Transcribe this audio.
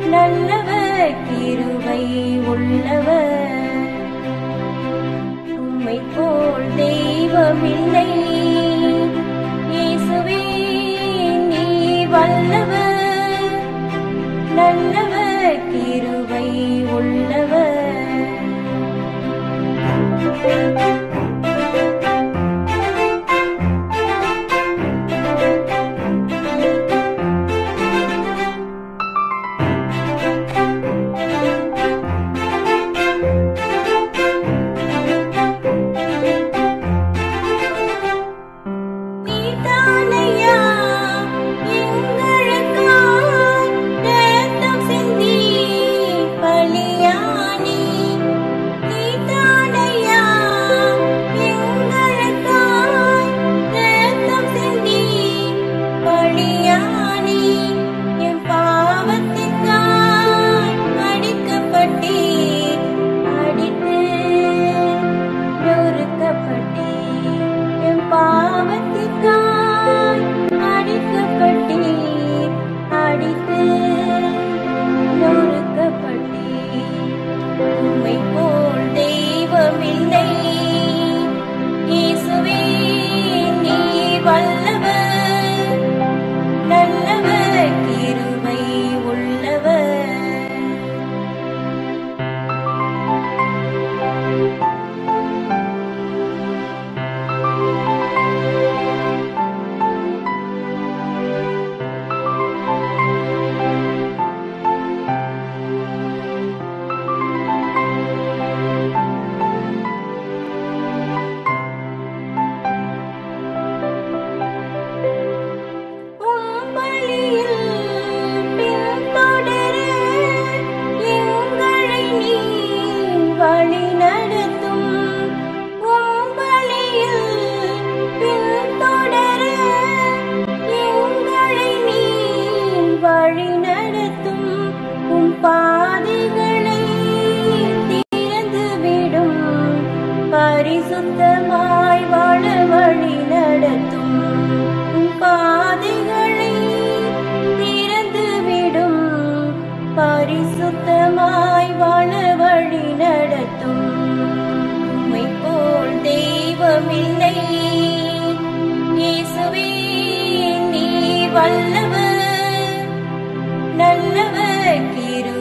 நல்லவர் கிருபை உள்ளவர் உம்மை போல் தெய்வமில்லை இயேசுவே நீ வல்லவர் நல்லவர் கிருபை உள்ளவர் நீதானையா எங்களுக்காய் ரத்தம் சிந்தி பலியானி நீதானையா எங்களுக்காய் ரத்தம் சிந்தி பலியானி என் பாவத்திற்காய் அடிக்கப்பட்டே அடித்து நொறுக்கப்பட்டே என் பாவத்திற்காய் அடிக்கப்பட்டே அடித்து நொறுக்கப்பட்டே உம்மை போல் தெய்வமில்லை இயேசுவே நீ வல்லவர் நல்லவர் கிருபை உள்ளவர் உம்பலியில் பின்தொடர எங்களை நீ வழிநடத்தும். உம்பலியில் பின்தொடர எங்களை நீ வழிநடத்தும். உம் பாதைகளை திறந்துவிடும். பரிசுத்தமாய் வாழ வழி நடத்தும் உம் பாதைகளை திறந்துவிடும் பரிசுத்தமாய் வாழ வழி நடத்தும் உம்மை போல் தெய்வமில்லை இயேசுவே நீ வல்லவர் நல்லவர் கிரு